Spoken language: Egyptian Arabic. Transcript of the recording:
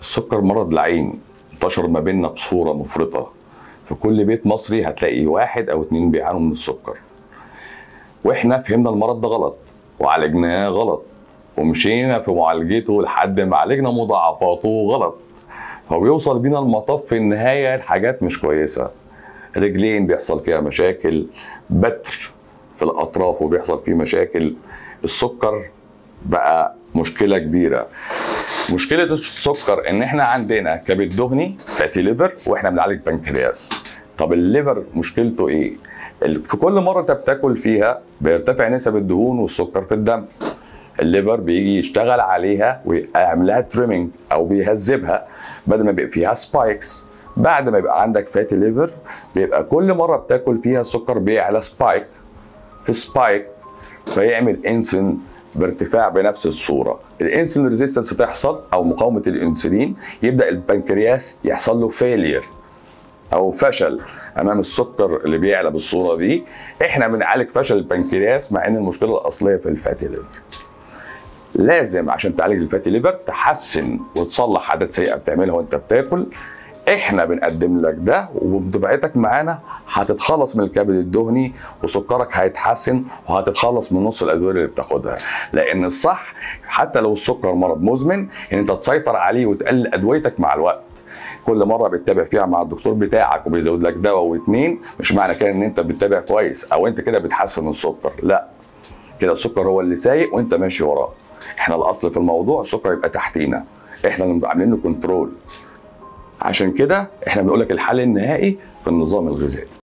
السكر مرض لعين انتشر ما بيننا بصورة مفرطة في كل بيت مصري هتلاقي واحد أو اتنين بيعانوا من السكر واحنا فهمنا المرض ده غلط وعالجناه غلط ومشينا في معالجته لحد ما عالجنا مضاعفاته غلط فبيوصل بينا المطاف في النهاية لحاجات مش كويسة رجلين بيحصل فيها مشاكل بتر في الأطراف وبيحصل فيه مشاكل السكر بقى مشكلة كبيرة مشكلة السكر ان احنا عندنا كبد دهني فاتي ليفر واحنا بنعالج بنكرياس طب الليفر مشكلته ايه؟ ال- في كل مرة انت بتاكل فيها بيرتفع نسب الدهون والسكر في الدم الليفر بيجي يشتغل عليها ويعمل لها تريمنج او بيهذبها بدل ما يبقى فيها سبايكس بعد ما يبقى عندك فاتي ليفر بيبقى كل مره بتاكل فيها السكر بيعلى سبايك في سبايك فيعمل انسولين بارتفاع بنفس الصوره الانسولين ريزيستنس تحصل او مقاومه الانسولين يبدا البنكرياس يحصل له فيلير او فشل امام السكر اللي بيعلى بالصوره دي احنا بنعالج فشل البنكرياس مع ان المشكله الاصليه في الفاتي ليفر لازم عشان تعالج الفاتي ليفر تحسن وتصلح عادات سيئه بتعملها وانت بتاكل احنا بنقدم لك ده وبمتابعتك معانا هتتخلص من الكبد الدهني وسكرك هيتحسن وهتتخلص من نص الادويه اللي بتاخدها لان الصح حتى لو السكر مرض مزمن ان انت تسيطر عليه وتقلل ادويتك مع الوقت كل مره بتتابع فيها مع الدكتور بتاعك وبيزود لك دواء واتنين مش معنى كده ان انت بتتابع كويس او انت كده بتحسن السكر لا كده السكر هو اللي سايق وانت ماشي وراه احنا الاصل في الموضوع السكر يبقى تحتينا احنا اللي عاملين له كنترول عشان كده احنا بنقول لك الحل النهائي في النظام الغذائي